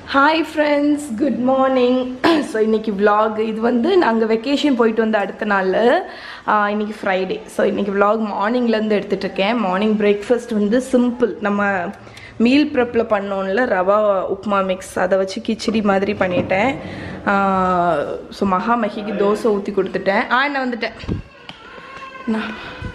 Hi friends good morning so இன்னைக்கு vlog இது வந்து நாங்கள் வெக்கேஷன் போயிட்டு வந்த அடுத்த நாள் ஆஹ் இன்னைக்கு ஃப்ரைடே ஸோ இன்னைக்கு vlog மார்னிங்லேருந்து எடுத்துகிட்டு இருக்கேன் மார்னிங் பிரேக்ஃபாஸ்ட் வந்து சிம்பிள் நம்ம மீல் ப்ரெப்பில் பண்ணோம்ல ரவா உப்மா மிக்ஸ் அதை வச்சு கிச்சடி மாதிரி பண்ணிட்டேன் ஸோ மகா மகிக்கு தோசை ஊற்றி கொடுத்துட்டேன் ஆ என்ன வந்துட்டேன் நான்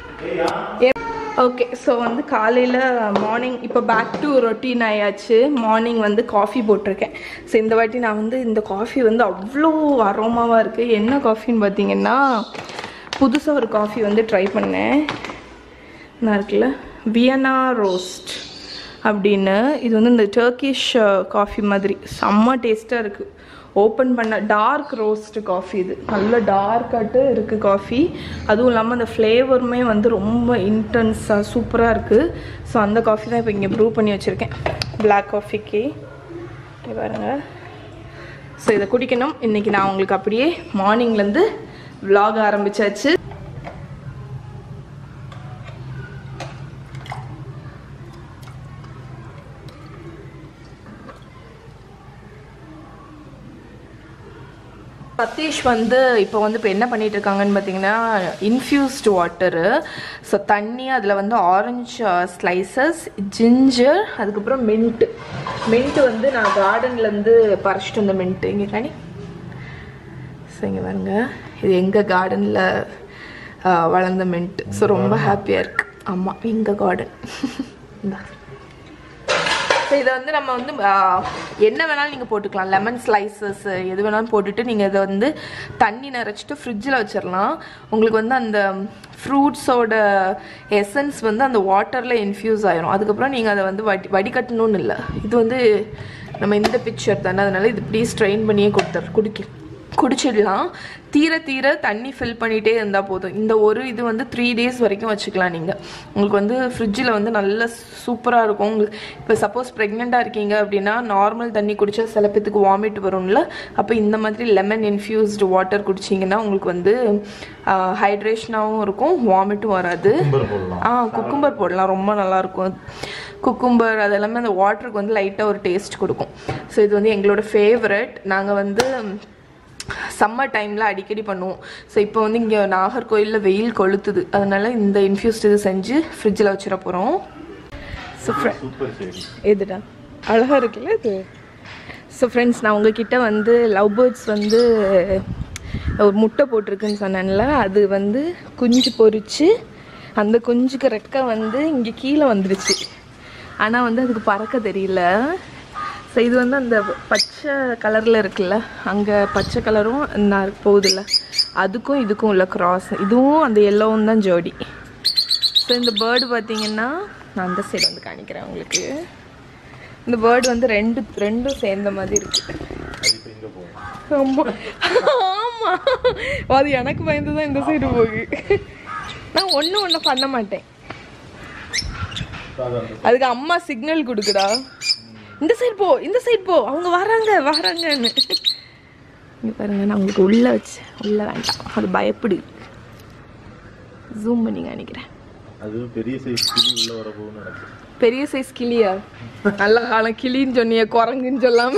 ஓகே ஸோ வந்து காலையில் மார்னிங் இப்போ பேக் டு ரொட்டீன் ஆயாச்சு மார்னிங் வந்து காஃபி போட்டிருக்கேன் ஸோ இந்த வாட்டி நான் வந்து இந்த காஃபி வந்து அவ்வளோ அரோமாவாக இருக்குது என்ன காஃபின்னு பார்த்தீங்கன்னா புதுசாக ஒரு காஃபி வந்து ட்ரை பண்ணேன் நான் இருக்குல்ல வியனா ரோஸ்ட் அப்படின்னு இது வந்து இந்த டர்க்கிஷ் காஃபி மாதிரி செம்ம டேஸ்ட்டாக இருக்குது ஓப்பன் பண்ண டார்க் ரோஸ்ட் காஃபி இது நல்ல டார்க்காட்டு இருக்குது காஃபி அதுவும் இல்லாமல் அந்த ஃப்ளேவருமே வந்து ரொம்ப இன்டென்ஸாக சூப்பராக இருக்குது ஸோ அந்த காஃபி தான் இப்போ இங்கே ப்ரூவ் பண்ணி வச்சுருக்கேன் பிளாக் காஃபிக்கு இங்க பாருங்க ஸோ இதை குடிக்கணும் இன்றைக்கி நான் உங்களுக்கு அப்படியே மார்னிங்லேருந்து vlog ஆரம்பிச்சாச்சு சதீஷ் வந்து இப்போ வந்து இப்போ என்ன பண்ணிட்டு இருக்காங்கன்னு பார்த்தீங்கன்னா இன்ஃப்யூஸ்டு வாட்டரு ஸோ தண்ணி அதில் வந்து ஆரஞ்சு ஸ்லைசஸ் ஜிஞ்சர் அதுக்கப்புறம் மின்ட்டு மின்ட்டு வந்து நான் கார்டன்லேருந்து பறிச்சிட்டு வந்த மின்ட்டு இங்கே காணி ஸோ இங்கே பாருங்க இது எங்கள் கார்டனில் வளர்ந்த மின்ட் ஸோ ரொம்ப ஹாப்பியாக இருக்கு ஆமாம் எங்கள் கார்டன் இந்தா ஸோ இதை வந்து நம்ம வந்து ஆ, என்ன வேணாலும் நீங்கள் போட்டுக்கலாம் லெமன் ஸ்லைசஸ் எது வேணாலும் போட்டுட்டு நீங்கள் இதை வந்து தண்ணி நிறச்சிட்டு ஃப்ரிட்ஜில் வச்சிடலாம் உங்களுக்கு வந்து அந்த ஃப்ரூட்ஸோட எசன்ஸ் வந்து அந்த வாட்டரில் இன்ஃப்யூஸ் ஆயிரும் அதுக்கப்புறம் நீங்கள் அதை வந்து வடி வடிகட்டணும்னு இல்லை இது வந்து நம்ம இந்த பிக்சர் தானே அதனால இது இப்படியே ஸ்ட்ரெயின் பண்ணியே கொடுத்துரு குடிக்க குடிச்சிடலாம் தீர தீர தண்ணி ஃபில் பண்ணிகிட்டே இருந்தால் போதும் இந்த ஒரு இது வந்து த்ரீ டேஸ் வரைக்கும் வச்சுக்கலாம் நீங்கள் உங்களுக்கு வந்து ஃப்ரிட்ஜில் வந்து நல்ல சூப்பராக இருக்கும் உங்களுக்கு இப்போ சப்போஸ் ப்ரெக்னெண்ட்டாக இருக்கீங்க அப்படின்னா நார்மல் தண்ணி குடித்தா சில பேத்துக்கு வாமிட் வரும்ல அப்போ இந்த மாதிரி லெமன் இன்ஃப்யூஸ்டு வாட்டர் குடிச்சிங்கன்னா உங்களுக்கு வந்து ஹைட்ரேஷனாகவும் இருக்கும் வாமிட்டும் வராது ஆ குக்கும்பர் போடலாம் ரொம்ப நல்லாயிருக்கும் குக்கும்பர் அதெல்லாமே அந்த வாட்டருக்கு வந்து லைட்டாக ஒரு டேஸ்ட் கொடுக்கும் ஸோ இது வந்து எங்களோட ஃபேவரட் நாங்கள் வந்து சம்மர் டைமில் அடிக்கடி பண்ணுவோம் ஸோ இப்போ வந்து இங்கே நாகர்கோயிலில் வெயில் கொளுத்துது அதனால இந்த இன்ஃப்யூஸ்ட் இது செஞ்சு ஃப்ரிட்ஜில் வச்சிட போகிறோம் ஸோ சூப்பர் சரி எதுடா அழகாக இருக்குல்ல இது ஸோ ஃப்ரெண்ட்ஸ் நான் உங்ககிட்ட வந்து லவ் பேர்ட்ஸ் வந்து ஒரு முட்டை போட்டிருக்குன்னு சொன்னேன்ல அது வந்து குஞ்சு பொரிச்சு அந்த குஞ்சுக்கு ரெக்கை வந்து இங்கே கீழே வந்துருச்சு ஆனால் வந்து அதுக்கு பறக்க தெரியல ஸோ இது வந்து அந்த பச்சை கலரில் இருக்குல்ல அங்கே பச்சை கலரும் நான் போகுதுல்ல அதுக்கும் இதுக்கும் உள்ள கிராஸ் இதுவும் அந்த எல்லோவும் தான் ஜோடி ஸோ இந்த பேர்டு பார்த்தீங்கன்னா நான் அந்த சைடு வந்து காணிக்கிறேன் உங்களுக்கு இந்த பேர்டு வந்து ரெண்டு ரெண்டும் சேர்ந்த மாதிரி இருக்கு அது இப்போ இங்கே போகும் ஆமா ஆமா அது எனக்கு பயந்து தான் இந்த சைடு போகு நான் ஒன்றும் ஒன்றும் பண்ண மாட்டேன் அது அந்த அதுக்கு அம்மா சிக்னல் கொடுக்குடா இந்த சைடு போ இந்த சைடு போ அவங்க வராங்க வராங்கன்னு இங்க பாருங்க நான் உங்களுக்கு உள்ள வச்சு உள்ள வேண்டாம் அது பயப்படு ஜூம் பண்ணி காணிக்கிறேன் அது பெரிய சைஸ் கிளி உள்ள வர போகும்னு நினைக்கிறேன் பெரிய சைஸ் கிளியா நல்ல காலம் கிளின்னு சொன்னிய குரங்குன்னு சொல்லாம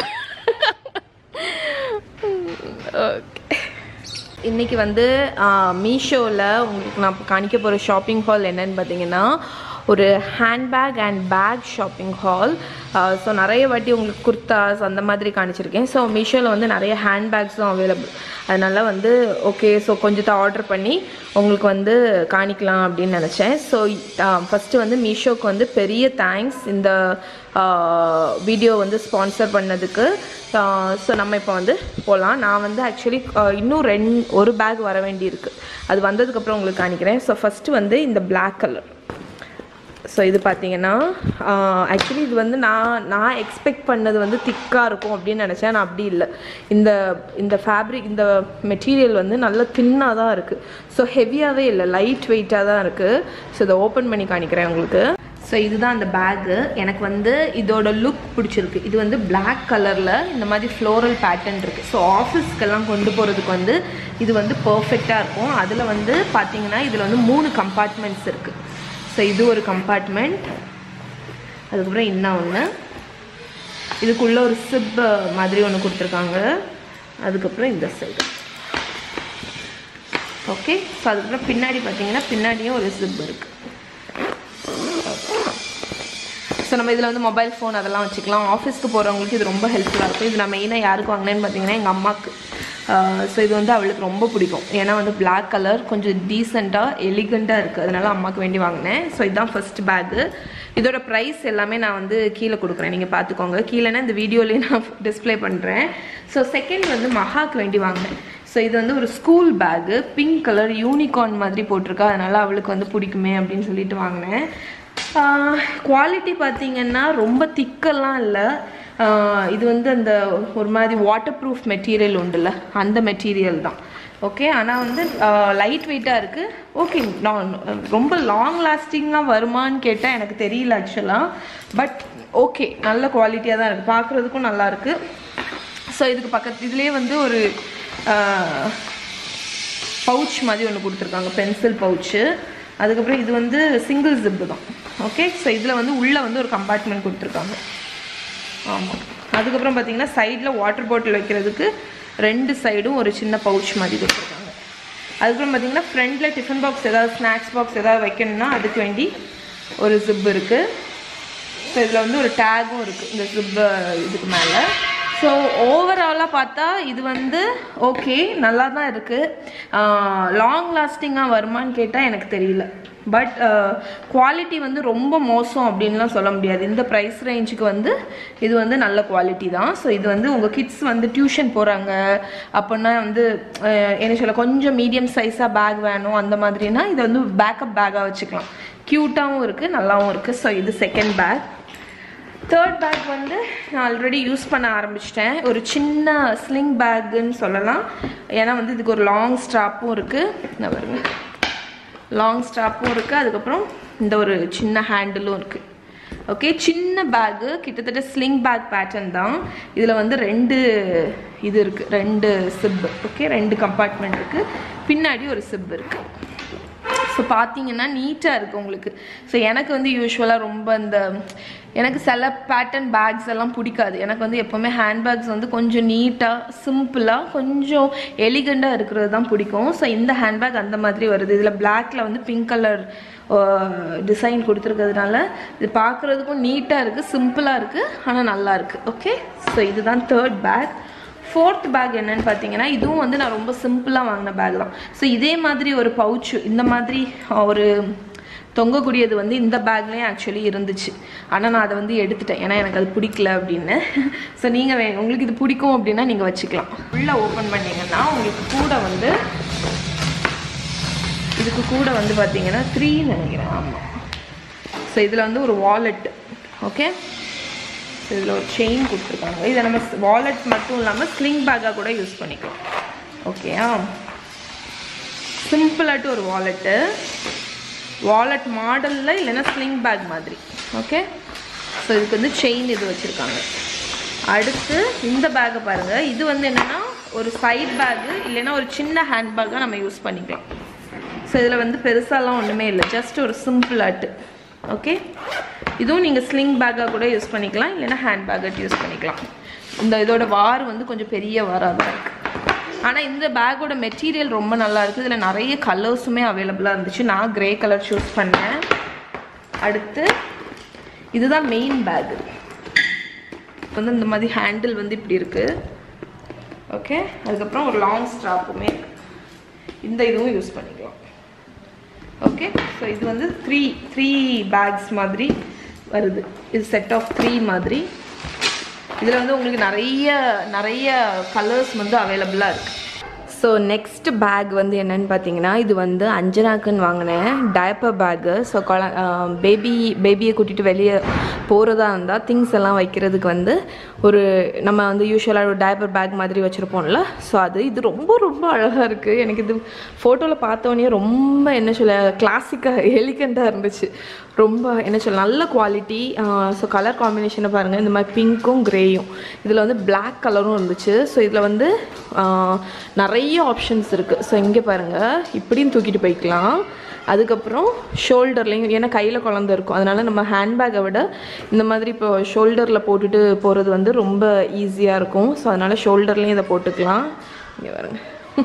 ஓகே இன்னைக்கு வந்து மீஷோவில் உங்களுக்கு நான் காணிக்க போகிற ஷாப்பிங் ஹால் என்னன்னு பார்த்தீங்கன்னா ஒரு handbag and bag shopping haul so நிறைய வாட்டி உங்களுக்கு குர்தாஸ் அந்த மாதிரி காணிச்சிருக்கேன் ஸோ மீஷோவில் வந்து நிறைய ஹேண்ட்பேக்ஸும் அவைலபிள் அதனால வந்து ஓகே ஸோ கொஞ்சத்தை ஆர்டர் பண்ணி உங்களுக்கு வந்து காணிக்கலாம் அப்படின்னு நினச்சேன் ஸோ ஃபஸ்ட்டு வந்து மீஷோக்கு வந்து பெரிய தேங்க்ஸ் இந்த வீடியோ வந்து ஸ்பான்சர் பண்ணதுக்கு ஸோ நம்ம இப்போ வந்து போகலாம் நான் வந்து ஆக்சுவலி இன்னும் ரெண் ஒரு பேக் வர வேண்டியிருக்கு அது வந்ததுக்கப்புறம் உங்களுக்கு காணிக்கிறேன் ஸோ ஃபஸ்ட்டு வந்து இந்த Black கலர் ஸோ இது பார்த்தீங்கன்னா ஆக்சுவலி இது வந்து நான் நான் எக்ஸ்பெக்ட் பண்ணது வந்து திக்காக இருக்கும் அப்படின்னு நினச்சேன் நான் அப்படி இல்லை இந்த இந்த ஃபேப்ரிக் இந்த மெட்டீரியல் வந்து நல்ல தின்னாக தான் இருக்குது ஸோ ஹெவியாகவே இல்லை லைட் வெயிட்டாக தான் இருக்குது ஸோ இதை ஓப்பன் பண்ணி காணிக்கிறேன் உங்களுக்கு ஸோ இதுதான் அந்த பேக்கு எனக்கு வந்து இதோட லுக் பிடிச்சிருக்கு இது வந்து Black கலரில் இந்த மாதிரி ஃப்ளோரல் பேட்டர்ன் இருக்குது ஸோ ஆஃபீஸ்க்கெல்லாம் கொண்டு போகிறதுக்கு வந்து இது வந்து பர்ஃபெக்டாக இருக்கும் அதில் வந்து பார்த்தீங்கன்னா இதில் வந்து மூணு கம்பார்ட்மெண்ட்ஸ் இருக்குது ஸோ இது ஒரு கம்பார்ட்மெண்ட் அதுக்கப்புறம் இன்னும் ஒன்று இதுக்குள்ளே ஒரு சிப் மாதிரி ஒன்று கொடுத்துருக்காங்க அதுக்கப்புறம் இந்த சைடு ஓகே ஸோ அதுக்கப்புறம் பின்னாடி பார்த்தீங்கன்னா பின்னாடியும் ஒரு ஜிப் இருக்குது ஸோ நம்ம இதில் வந்து மொபைல் ஃபோன் அதெல்லாம் வச்சுக்கலாம் ஆஃபீஸ்க்கு போகிறவங்களுக்கு இது ரொம்ப ஹெல்ப்ஃபுல்லாக இருக்கும் இது நான் மெயினாக யாருக்கு வாங்கினேன்னு பார்த்தீங்கன்னா எங்கள் அம்மாவுக்கு ஸோ இது வந்து அவளுக்கு ரொம்ப பிடிக்கும் ஏன்னா வந்து Black கலர் கொஞ்சம் டீசெண்டாக எலிகண்ட்டாக இருக்குது அதனால அம்மாவுக்கு வேண்டி வாங்கினேன் ஸோ இதுதான் ஃபர்ஸ்ட் பேக்கு இதோட ப்ரைஸ் எல்லாமே நான் வந்து கீழே கொடுக்குறேன் நீங்கள் பார்த்துக்கோங்க கீழேனா இந்த வீடியோலேயே நான் டிஸ்ப்ளே பண்ணுறேன் ஸோ செகண்ட் வந்து மகாக்கு வேண்டி வாங்கினேன் ஸோ இது வந்து ஒரு school bag pink colour unicorn மாதிரி போட்டிருக்கா அதனால அவளுக்கு வந்து பிடிக்குமே அப்படின்னு சொல்லிட்டு வாங்கினேன் குவாலிட்டி பார்த்தீங்கன்னா ரொம்ப திக்கெல்லாம் இல்லை இது வந்து அந்த ஒரு மாதிரி வாட்டர் ப்ரூஃப் மெட்டீரியல் உண்டுல்ல அந்த மெட்டீரியல் தான் ஓகே ஆனால் வந்து லைட் வெயிட்டாக இருக்குது ஓகே நான் ரொம்ப லாங் லாஸ்டிங்காக வருமான்னு கேட்டால் எனக்கு தெரியல ஆக்சுவலாக பட் ஓகே நல்ல குவாலிட்டியாக தான் இருக்குது பார்க்குறதுக்கும் நல்லா இருக்குது ஸோ இதுக்கு பக்கத்து இதுலேயே வந்து ஒரு பவுச் மாதிரி ஒன்று கொடுத்துருக்காங்க பென்சில் பவுச்சு அதுக்கப்புறம் இது வந்து சிங்கிள் ஜிப்பு தான் ஓகே ஸோ இதில் வந்து உள்ளே வந்து ஒரு கம்பார்ட்மெண்ட் கொடுத்துருக்காங்க ஆமாம் அதுக்கப்புறம் பார்த்தீங்கன்னா சைடில் வாட்டர் பாட்டில் வைக்கிறதுக்கு ரெண்டு சைடும் ஒரு சின்ன பவுச் மாதிரி கொடுத்துருக்காங்க அதுக்கப்புறம் பார்த்தீங்கன்னா ஃப்ரண்டில் டிஃபன் பாக்ஸ் ஏதாவது ஸ்நாக்ஸ் பாக்ஸ் ஏதாவது வைக்கணும்னா அதுக்கு வேண்டி ஒரு ஜிப் இருக்குது ஸோ இதில் வந்து ஒரு டேகும் இருக்குது இந்த ஜிப் இதுக்கு மேலே ஸோ ஓவராலாக பார்த்தா இது வந்து ஓகே நல்லா தான் இருக்குது லாங் லாஸ்டிங்காக வருமான்னு கேட்டால் எனக்கு தெரியல பட் குவாலிட்டி வந்து ரொம்ப மோசம் அப்படின்லாம் சொல்ல முடியாது இந்த ப்ரைஸ் ரேஞ்சுக்கு வந்து இது வந்து நல்ல குவாலிட்டி தான் ஸோ இது வந்து உங்கள் கிட்ஸ் வந்து டியூஷன் போகிறாங்க அப்படின்னா வந்து அஹ், என்ன சொல்ல கொஞ்சம் மீடியம் சைஸாக பேக் வேணும் அந்த மாதிரினா இதை வந்து பேக்கப் பேக்காக வச்சுக்கலாம் க்யூட்டாகவும் இருக்குது நல்லாவும் இருக்குது ஸோ இது செகண்ட் பேக் தேர்ட் பேக் வந்து நான் ஆல்ரெடி யூஸ் பண்ண ஆரம்பிச்சிட்டேன் ஒரு சின்ன ஸ்லிங் பேக்குன்னு சொல்லலாம் ஏன்னா வந்து இதுக்கு ஒரு லாங் ஸ்ட்ராப்பும் இருக்குது நான் பாருங்க லாங் ஸ்ட்ராப்பும் இருக்குது அதுக்கப்புறம் இந்த ஒரு சின்ன ஹேண்டிலும் இருக்குது ஓகே சின்ன பேக்கு கிட்டத்தட்ட ஸ்லிங் பேக் பேட்டர்ன் தான் இதில் வந்து ரெண்டு இது இருக்குது ரெண்டு சிப் ஓகே ரெண்டு கம்பார்ட்மெண்ட் இருக்குது பின்னாடி ஒரு சிப் இருக்குது ஸோ பார்த்தீங்கன்னா நீட்டாக இருக்குது உங்களுக்கு ஸோ எனக்கு வந்து யூஸ்வலாக ரொம்ப இந்த எனக்கு சில பேட்டர்ன் பேக்ஸ் எல்லாம் பிடிக்காது எனக்கு வந்து எப்போவுமே ஹேண்ட்பேக்ஸ் வந்து கொஞ்சம் நீட்டாக சிம்பிளாக கொஞ்சம் எலிகண்டாக இருக்கிறது தான் பிடிக்கும் ஸோ இந்த ஹேண்ட்பேக் அந்த மாதிரி வருது இதில் பிளாக்ல வந்து பிங்க் கலர் டிசைன் கொடுத்துருக்கிறதுனால இது பார்க்குறதுக்கும் நீட்டாக இருக்குது சிம்பிளாக இருக்குது ஆனால் நல்லா இருக்குது ஓகே ஸோ இதுதான் தேர்ட் பேக் ஃபோர்த் பேக் என்னன்னு பார்த்தீங்கன்னா இதுவும் வந்து நான் ரொம்ப சிம்பிளாக வாங்கின பேக் தான் ஸோ இதே மாதிரி ஒரு பவுச்சு இந்த மாதிரி அஹ், ஒரு தொங்கக்கூடியது வந்து இந்த பேக்லேயும் ஆக்சுவலி இருந்துச்சு ஆனால் நான் அதை வந்து எடுத்துட்டேன் ஏன்னா எனக்கு அது பிடிக்கல அப்படின்னு ஸோ நீங்கள் வே உங்களுக்கு இது பிடிக்கும் அப்படின்னா நீங்கள் வச்சுக்கலாம் உள்ளே ஓப்பன் பண்ணீங்கன்னா உங்களுக்கு கூட வந்து இதுக்கு கூட வந்து பார்த்தீங்கன்னா த்ரீன்னு நினைக்கிறேன் ஆமாம் ஸோ இதில் வந்து ஒரு வாலெட் ஓகே இதில் ஒரு செயின் கொடுத்துருக்காங்க இதை நம்ம வாலெட் மட்டும் இல்லாமல் ஸ்லிங் பேக்காக கூட யூஸ் பண்ணிக்கலாம் ஓகேயா சிம்பிளாட்டு ஒரு வாலெட்டு வாலெட் மாடலில் இல்லைன்னா ஸ்லிங் பேக் மாதிரி ஓகே ஸோ இதுக்கு வந்து செயின் இது வச்சுருக்காங்க அடுத்து இந்த பேக்கை பாருங்கள் இது வந்து என்னென்னா ஒரு சைட் பேக்கு இல்லைன்னா ஒரு சின்ன ஹேண்ட் பேக்காக நம்ம யூஸ் பண்ணிக்கலாம் ஸோ இதில் வந்து பெருசாலாம் ஒன்றுமே இல்லை ஜஸ்ட் ஒரு சிம்பிள் ஆட்டு ஓகே இதுவும் நீங்கள் ஸ்லிங் பேக்காக கூட யூஸ் பண்ணிக்கலாம் இல்லைன்னா ஹேண்ட் பேக்கட் யூஸ் பண்ணிக்கலாம் இந்த இதோட வார் வந்து கொஞ்சம் பெரிய வாராக தான் இருக்குது ஆனால் இந்த பேக்கோட மெட்டீரியல் ரொம்ப நல்லா இருக்குது இதில் நிறைய கலர்ஸுமே அவைலபிளாக இருந்துச்சு நான் கிரே கலர் சூஸ் பண்ணேன் அடுத்து இதுதான் மெயின் பேக்கு வந்து இந்த மாதிரி ஹேண்டில் வந்து இப்படி இருக்குது ஓகே அதுக்கப்புறம் ஒரு லாங் ஸ்ட்ராப்புமே இருக்கு இந்த இதுவும் யூஸ் பண்ணிக்கலாம் ஓகே ஸோ இது வந்து த்ரீ த்ரீ பேக்ஸ் மாதிரி வருது இது செட் ஆஃப் த்ரீ மாதிரி இதில் வந்து உங்களுக்கு நிறைய நிறைய கலர்ஸ் வந்து அவைலபிளாக இருக்குது ஸோ நெக்ஸ்ட் பேக் வந்து என்னன்னு பார்த்தீங்கன்னா இது வந்து அஞ்சனாக்குன்னு வாங்கினேன் டயப்பர் பேக்கு ஸோ குழ பேபி பேபியை கூட்டிகிட்டு வெளியே போகிறதா இருந்தால் திங்ஸ் எல்லாம் வைக்கிறதுக்கு வந்து ஒரு நம்ம வந்து யூஸ்வலாக ஒரு டயப்பர் பேக் மாதிரி வச்சுருப்போம்ல ஸோ அது இது ரொம்ப ரொம்ப அழகாக இருக்குது எனக்கு இது ஃபோட்டோவில் பார்த்தோன்னே ரொம்ப என்ன சொல்ல கிளாசிக்காக எலிகண்ட்டாக இருந்துச்சு ரொம்ப என்ன சொல்ல நல்ல குவாலிட்டி ஸோ கலர் காம்பினேஷனை பாருங்கள் இந்த மாதிரி பிங்க்கும் க்ரேயும் இதில் வந்து Black கலரும் இருந்துச்சு ஸோ இதில் வந்து ஆஹ், நிறைய ஆப்ஷன்ஸ் இருக்குது ஸோ இங்கே பாருங்கள் இப்படியும் தூக்கிட்டு போய்க்கலாம் அதுக்கப்புறம் ஷோல்டர்லேயும் ஏன்னா கையில் குழந்த இருக்கும் அதனால நம்ம ஹேண்ட்பேக்கை விட இந்த மாதிரி இப்போ ஷோல்டரில் போட்டுட்டு போகிறது வந்து ரொம்ப ஈஸியாக இருக்கும் ஸோ அதனால் ஷோல்டர்லேயும் இதை போட்டுக்கலாம் இங்கே பாருங்க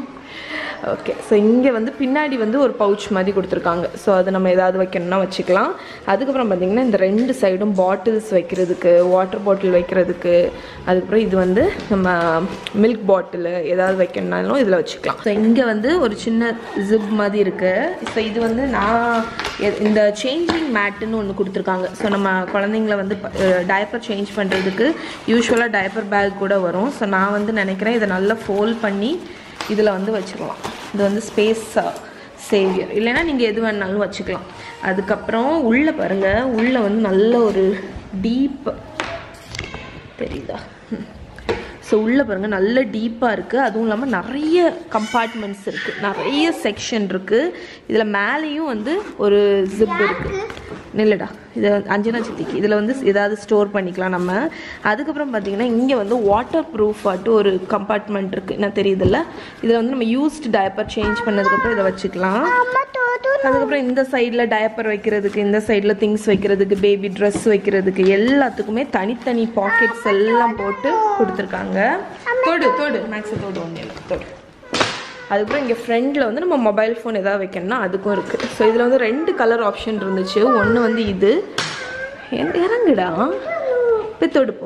ஓகே ஸோ இங்கே வந்து பின்னாடி வந்து ஒரு பவுச் மாதிரி கொடுத்துருக்காங்க ஸோ அது நம்ம ஏதாவது வைக்கணும்னா வச்சுக்கலாம் அதுக்கப்புறம் பார்த்தீங்கன்னா இந்த ரெண்டு சைடும் பாட்டில்ஸ் வைக்கிறதுக்கு வாட்டர் பாட்டில் வைக்கிறதுக்கு அதுக்கப்புறம் இது வந்து நம்ம மில்க் பாட்டில் ஏதாவது வைக்கணும்னாலும் இதில் வச்சுக்கலாம் ஸோ இங்கே வந்து ஒரு சின்ன ஜிப் மாதிரி இருக்குது ஸோ இது வந்து நான் எ- இந்த சேஞ்சிங் மேட்டுன்னு ஒன்று கொடுத்துருக்காங்க ஸோ நம்ம குழந்தைங்கள வந்து டயப்பர் சேஞ்ச் பண்ணுறதுக்கு யூஸ்வலாக டயப்பர் பேக் கூட வரும் ஸோ நான் வந்து நினைக்கிறேன் இதை நல்லா ஃபோல்ட் பண்ணி இதில் வந்து வச்சுக்கலாம் இது வந்து ஸ்பேஸ் சேவியர் இல்லைன்னா நீங்கள் எது வேணாலும் வச்சுக்கலாம் அதுக்கப்புறம் உள்ளே பாருங்கள் உள்ளே வந்து நல்ல ஒரு டீப் தெரியுதா ஸோ உள்ளே பாருங்கள் நல்ல டீப்பாக இருக்குது அதுவும் இல்லாமல் நிறைய கம்பார்ட்மெண்ட்ஸ் இருக்குது நிறைய செக்ஷன் இருக்குது இதில் மேலேயும் வந்து ஒரு ஜிப் இருக்குது நில்லுடா இது அஞ்சனா சித்திக்கு இதில் வந்து ஏதாவது ஸ்டோர் பண்ணிக்கலாம் நம்ம அதுக்கப்புறம் பார்த்தீங்கன்னா இங்கே வந்து வாட்டர் ப்ரூஃப் ஆட்டு ஒரு கம்பார்ட்மெண்ட் இருக்குது என்ன தெரியுதுல்ல இதில் வந்து நம்ம யூஸ்டு டயப்பர் சேஞ்ச் பண்ணதுக்கப்புறம் இதை வச்சுக்கலாம் அதுக்கப்புறம் இந்த சைடில் டயப்பர் வைக்கிறதுக்கு இந்த சைடில் திங்ஸ் வைக்கிறதுக்கு பேபி ட்ரெஸ் வைக்கிறதுக்கு எல்லாத்துக்குமே தனித்தனி பாக்கெட்ஸ் எல்லாம் போட்டு கொடுத்துருக்காங்க தொடு தொடு மேக்ஸை தொடு ஒன்று இல்லை தொடு அதுக்கப்புறம் இங்கே ஃப்ரண்டில் வந்து நம்ம மொபைல் ஃபோன் ஏதாவது வைக்கணும்னா அதுக்கும் இருக்குது ஸோ இதில் வந்து ரெண்டு கலர் ஆப்ஷன் இருந்துச்சு ஒன்று வந்து இது என் இறங்குடா போய் தொடுப்போ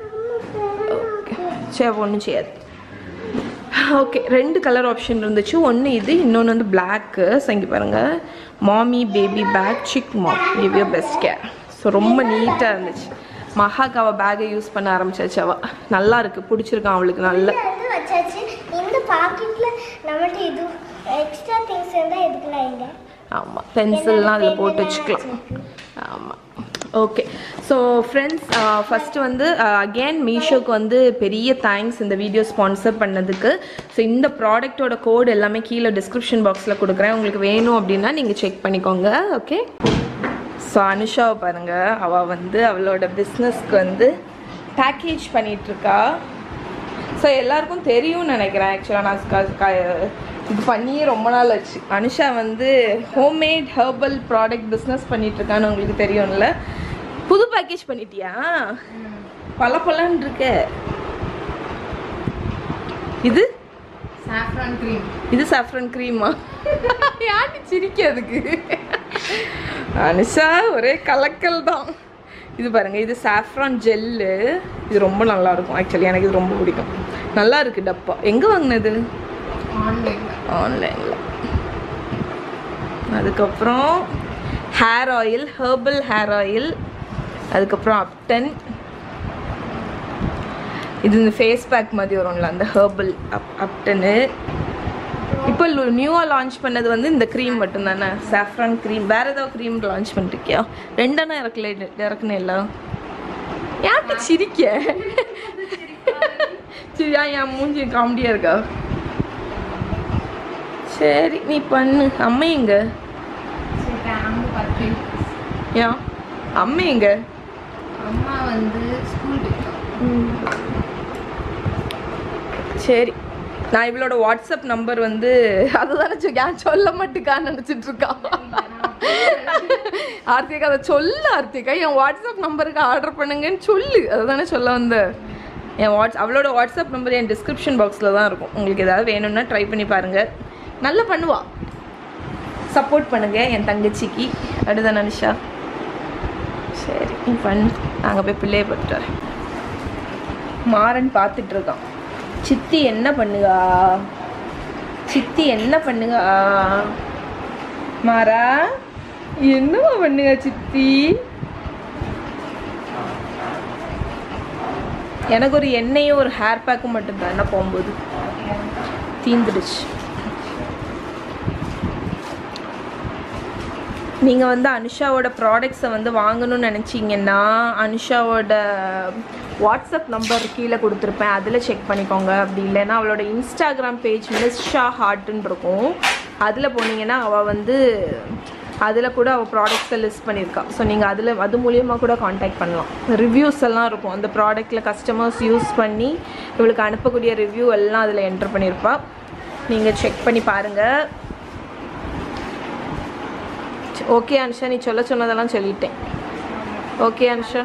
ஓகே சரி ஒன்றும் செய்யாது ஓகே ரெண்டு கலர் ஆப்ஷன் இருந்துச்சு ஒன்று இது இன்னொன்று வந்து பிளாக்கு ஸோ இங்கே பாருங்கள் mommy baby bag chic mom give you best care so ரொம்ப நீட்டாக இருந்துச்சு மகாக்கு அவள் பேக்கை யூஸ் பண்ண ஆரம்பிச்சாச்சு அவள் நல்லா இருக்குது பிடிச்சிருக்கான் அவளுக்கு நல்ல வந்து வச்சாச்சு இந்த பாக்கெட்ல நம்மகிட்ட இது எக்ஸ்ட்ரா திங்ஸ் இருந்தா எதுக்குலாம் இங்க ஆமாம் பென்சில்லாம் அதில் போட்டு வச்சுக்கலாம் ஆமாம் ஓகே ஸோ ஃப்ரெண்ட்ஸ் ஃபஸ்ட்டு வந்து அகெயின் மீஷோக்கு வந்து பெரிய தேங்க்ஸ் இந்த வீடியோ ஸ்பான்சர் பண்ணதுக்கு ஸோ இந்த ப்ராடக்ட்டோட கோடு எல்லாமே கீழே டிஸ்கிரிப்ஷன் பாக்ஸில் கொடுக்குறேன் உங்களுக்கு வேணும் அப்படின்னா நீங்கள் செக் பண்ணிக்கோங்க ஓகே ஸோ அனுஷாவை பாருங்கள் அவள் வந்து அவளோட பிஸ்னஸ்க்கு வந்து பேக்கேஜ் பண்ணிகிட்ருக்கா ஸோ எல்லாருக்கும் தெரியும்னு நினைக்கிறேன் ஆக்சுவலாக நான் க- க- இது பண்ணியே ரொம்ப நாள் ஆச்சு அனுஷா வந்து ஹோம்மேட் ஹெர்பல் ப்ராடக்ட் பிஸ்னஸ் பண்ணிகிட்ருக்கான்னு உங்களுக்கு தெரியும்ல புது பேக்கேஜ் பண்ணிட்டியா பல பலன்னு இருக்க இது சாஃப்ரான் க்ரீம் இது சாஃப்ரன் க்ரீமா யாரு சிரிக்க அதுக்கு அனுஷா ஒரே கலக்கல் தான் இது பாருங்க இது சாஃப்ரான் ஜெல்லு இது ரொம்ப நல்லா இருக்கும் ஆக்சுவலி எனக்கு இது ரொம்ப பிடிக்கும் நல்லா இருக்கு டப்பா எங்க வாங்கினது ஆன்லைனில் ஆன்லைனில் அதுக்கப்புறம் hair oil herbal hair oil அதுக்கப்புறம் அப்டன் இது இந்த ஃபேஸ் பேக் மாதிரி வரும்ல அந்த ஹெர்பல் அப் அப்டனு இப்போ நியூவாக லான்ச் பண்ணது வந்து இந்த க்ரீம் மட்டும்தானே சாஃப்ரான் க்ரீம் வேறு ஏதாவது க்ரீம் லான்ச் பண்ணிருக்கியா ரெண்டானா இறக்கல இறக்குனே இல்லை யார்கிட்ட சிரிக்க சரியா என் மூஞ்சி காமெடியாக இருக்கா சரி நீ பண்ணு அம்மா எங்க சரி அம்மா பத்து ஏன் அம்மா எங்க அம்மா வந்து ஸ்கூல் போயிட்டோம் சரி நான் இவளோட வாட்ஸ்அப் நம்பர் வந்து அதுதானே சொ- ஏன் சொல்ல மாட்டுக்கான்னு நினச்சிட்டு இருக்கான் ஆர்த்திகா அதை சொல்லு ஆர்த்திகா என் வாட்ஸ்அப் நம்பருக்கு ஆர்டர் பண்ணுங்கன்னு சொல்லு அதுதானே சொல்ல வந்த என் வாட்ஸ் அவளோட வாட்ஸ்அப் நம்பர் என் டிஸ்கிரிப்ஷன் பாக்ஸில் தான் இருக்கும் உங்களுக்கு ஏதாவது வேணும்னா ட்ரை பண்ணி பாருங்கள் நல்லா பண்ணுவா சப்போர்ட் பண்ணுங்க என் தங்கச்சிக்கு அடுதான் நிஷா சரி நீ பண்ணு நாங்கள் போய் பிள்ளைய பார்த்துட்டு வரேன் மாறன் பார்த்துட்டு இருக்கான் சித்தி என்ன பண்ணுகா சித்தி என்ன பண்ணுங்க மாறா என்னவா பண்ணுங்க சித்தி எனக்கு ஒரு எண்ணெயும் ஒரு ஹேர் பேக்கும் மட்டும்தான் என்ன போகும்போது தீந்துடுச்சு நீங்கள் வந்து அனுஷாவோட ப்ராடக்ட்ஸை வந்து வாங்கணும்னு நினச்சிங்கன்னா அனுஷாவோட வாட்ஸ்அப் நம்பர் கீழே கொடுத்துருப்பேன் அதில் செக் பண்ணிக்கோங்க அப்படி இல்லைன்னா அவளோட இன்ஸ்டாகிராம் பேஜ் மிஸ்ஷா ஹார்ட்னு இருக்கும் அதில் போனீங்கன்னா அவள் வந்து அதில் கூட அவள் ப்ராடக்ட்ஸை லிஸ்ட் பண்ணியிருக்கா ஸோ நீங்கள் அதில் அது மூலியமாக கூட காண்டாக்ட் பண்ணலாம் ரிவ்யூஸ் எல்லாம் இருக்கும் அந்த ப்ராடக்ட்டில் கஸ்டமர்ஸ் யூஸ் பண்ணி இவளுக்கு அனுப்பக்கூடிய ரிவ்யூ எல்லாம் அதில் என்டர் பண்ணியிருப்பா நீங்கள் செக் பண்ணி பாருங்கள் ஓகே அனுஷா நீ சொல்ல சொன்னதெல்லாம் சொல்லிட்டேன் ஓகே அனுஷா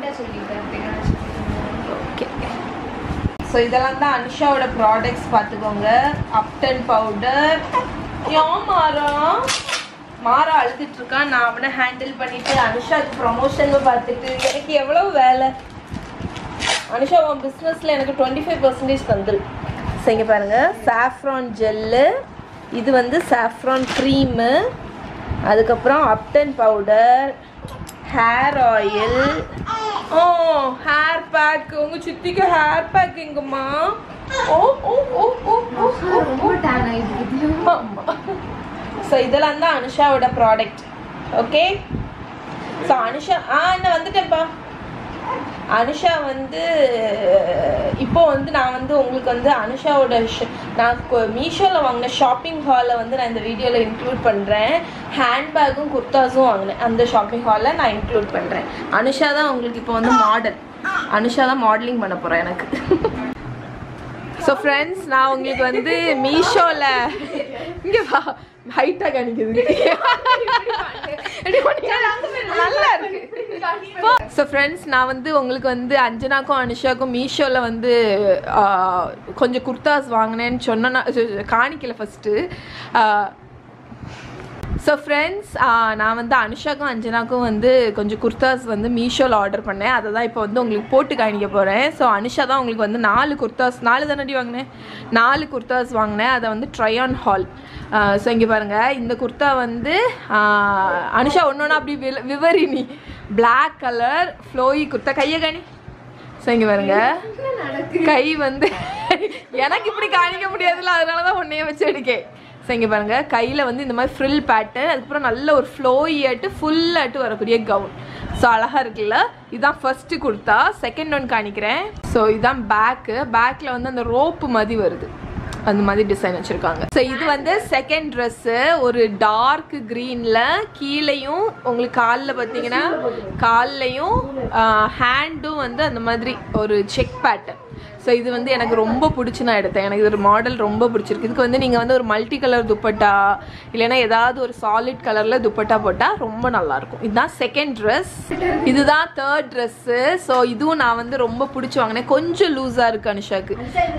ஓகே ஸோ இதெல்லாம் தான் அனுஷாவோட ப்ராடக்ட்ஸ் பார்த்துக்கோங்க அப்டன் பவுடர் ஏன் மாறா மாறா அழுதுட்டு இருக்கான் நான் அவனை ஹேண்டில் பண்ணிட்டு அனுஷாக்கு ப்ரொமோஷன் பார்த்துட்டு எனக்கு எவ்வளோ வேலை அனுஷா உன் பிஸ்னஸில் எனக்கு டுவெண்ட்டி ஃபைவ் பர்சன்டேஜ் தந்துரு ஸோ இங்கே பாருங்கள் சாஃப்ரான் ஜெல்லு இது வந்து சாஃப்ரான் க்ரீமு அதுக்கப்புறம் அப்டன் பவுடர் ஹேர் ஆயில் ஓ ஹேர் பேக் உங்கள் சித்திக்கு ஹேர் பேக் எங்கம்மா ஓ ஓ ஓ ஓ ஓ ஓ ரொம்ப டேன் ஆயிடுது ஸோ இதெல்லாம் தான் அனுஷாவோட ப்ராடக்ட் ஓகே ஸோ அனுஷா ஆ என்ன வந்துட்டேன்ப்பா அனுஷா வந்து இப்போ வந்து நான் வந்து உங்களுக்கு வந்து அனுஷாவோட ஷ- நான் மீஷோவில் வாங்கின ஷாப்பிங் ஹாலை வந்து நான் இந்த வீடியோவில் இன்க்ளூட் பண்ணுறேன் ஹேண்ட்பேக்கும் குர்தாஸும் வாங்கினேன் அந்த ஷாப்பிங் ஹாலில் நான் இன்க்ளூட் பண்ணுறேன் அனுஷா தான் உங்களுக்கு இப்போ வந்து மாடல் அனுஷா தான் மாடலிங் பண்ண போகிறேன் எனக்கு ஸோ ஃப்ரெண்ட்ஸ் நான் உங்களுக்கு வந்து மீஷோவில் இங்கே வா ஹைட்டாக காணிக்குது எப்படி பண்ணீங்க? நல்லா இருக்கு ஸோ ஃப்ரெண்ட்ஸ் நான் வந்து உங்களுக்கு வந்து அஞ்சனாக்கும் அனுஷாக்கும் மீஷோவில் வந்து ஆ, கொஞ்சம் குர்தாஸ் வாங்கினேன்னு சொன்னேன்னா காணிக்கல ஃபஸ்ட்டு ஸோ ஃப்ரெண்ட்ஸ் நான் வந்து அனுஷாக்கும் அஞ்சனாக்கும் வந்து கொஞ்சம் குர்தாஸ் வந்து மீஷோவில் ஆர்டர் பண்ணேன் அதை தான் இப்போ வந்து உங்களுக்கு போட்டு காணிக்க போகிறேன் ஸோ அனுஷா தான் உங்களுக்கு வந்து நாலு குர்தாஸ் நாலு தானடி வாங்கினேன் நாலு குர்தாஸ் வாங்கினேன் அதை வந்து ட்ரை ஆன் ஹால் ஸோ இங்கே பாருங்கள் இந்த குர்தா வந்து ஆஹ், அனுஷா ஒன்று ஒன்று அப்படி வி- விவரி நீ பிளாக் கலர் ஃப்ளோயி குர்தா கையை காணி ஸோ இங்கே பாருங்க கை வந்து எனக்கு இப்படி காணிக்க முடியாதுல்ல அதனால தான் உன்னைய வச்சு எடுக்கேன் ஸோ இங்கே பாருங்க கையில் வந்து இந்த மாதிரி ஃப்ரில் பேட்டர்ன் அதுக்கப்புறம் நல்ல ஒரு ஃப்ளோயாட்டு ஃபுல்லாட்டு வரக்கூடிய கவுன் ஸோ அழகாக இருக்குல்ல இதுதான் ஃபர்ஸ்ட்டு கொடுத்தா செகண்ட் ஒன் காணிக்கிறேன் ஸோ இதுதான் பேக்கு பேக்கில் வந்து அந்த ரோப்பு மாதிரி வருது அந்த மாதிரி டிசைன் வச்சுருக்காங்க ஸோ இது வந்து செகண்ட் ட்ரெஸ்ஸு ஒரு டார்க் க்ரீனில் கீழேயும் உங்களுக்கு காலில் பார்த்தீங்கன்னா கால்லையும் ஹேண்டும் வந்து அந்த மாதிரி ஒரு செக் பேட்டர்ன் ஸோ இது வந்து எனக்கு ரொம்ப பிடிச்சி நான் எடுத்தேன் எனக்கு இது ஒரு மாடல் ரொம்ப பிடிச்சிருக்கு இதுக்கு வந்து நீங்கள் வந்து ஒரு மல்டி கலர் துப்பட்டா இல்லைன்னா ஏதாவது ஒரு சாலிட் கலரில் துப்பட்டா போட்டால் ரொம்ப நல்லாயிருக்கும் இதுதான் செகண்ட் ட்ரெஸ் இதுதான் தேர்ட் ட்ரெஸ்ஸு ஸோ இதுவும் நான் வந்து ரொம்ப பிடிச்சி வாங்கினேன் கொஞ்சம் லூஸாக இருக்கு அனுஷாக்கு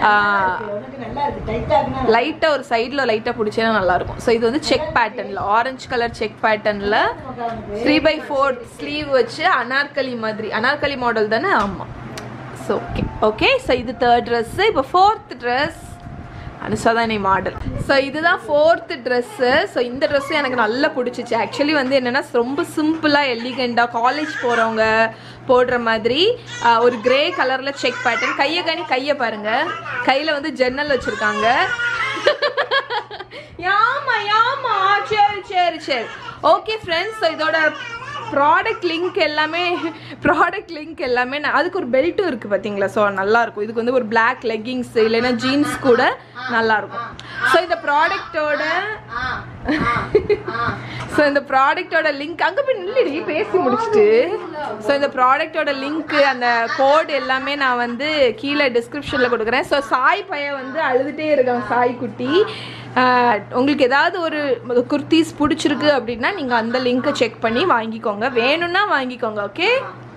லைட்டாக ஒரு சைடில் லைட்டாக பிடிச்சேன்னா நல்லாயிருக்கும் ஸோ இது வந்து செக் பேட்டர்னில் ஆரஞ்சு கலர் செக் பேட்டர்னில் த்ரீ பை ஃபோர் ஸ்லீவ் வச்சு அனார்கலி மாதிரி அனார்கலி மாடல் தானே ஆமாம் ஸோ ஓகே ஓகே ஸோ இது தேர்ட் ட்ரெஸ்ஸு இப்போ ஃபோர்த் ட்ரெஸ் அனுஷாதானி மாடல் ஸோ இதுதான் ஃபோர்த்து ட்ரெஸ்ஸு ஸோ இந்த ட்ரெஸ்ஸும் எனக்கு நல்லா பிடிச்சிச்சு ஆக்சுவலி வந்து என்னென்னா ரொம்ப சிம்பிளாக எலிகெண்டாக காலேஜ் போகிறவங்க போடுற மாதிரி ஆஹ், ஒரு கிரே கலரில் செக் பேட்டர்ன் கையை கனி கையை பாருங்கள் கையில் வந்து ஜன்னல் வச்சுருக்காங்க யாமா யாமா சரி சரி சரி ஓகே ஃப்ரெண்ட்ஸ் ஸோ இதோட ப்ராடக்ட் லிங்க் எல்லாமே ப்ராடக்ட் லிங்க் எல்லாமே நான் அதுக்கு ஒரு பெல்ட்டும் இருக்குது பார்த்தீங்களா ஸோ நல்லா இருக்கும் இதுக்கு வந்து ஒரு பிளாக் லெக்கிங்ஸ் இல்லைன்னா ஜீன்ஸ் கூட நல்லா இருக்கும் ஸோ இந்த ப்ராடக்டோட ஸோ இந்த ப்ராடக்டோட லிங்க் அங்கே போய் நில்லுடி பேசி முடிச்சுட்டு ஸோ இந்த ப்ராடக்டோட லிங்க் அந்த கோட் எல்லாமே நான் வந்து கீழே டிஸ்கிரிப்ஷனில் கொடுக்குறேன் ஸோ சாய் பையன் வந்து அழுதுகிட்டே இருக்கான் சாய் குட்டி ஆஹ், உங்களுக்கு ஏதாவது ஒரு குர்த்திஸ் பிடிச்சிருக்கு அப்படின்னா நீங்கள் அந்த லிங்க்கை செக் பண்ணி வாங்கிக்கோங்க வேணும்னா வாங்கிக்கோங்க ஓகே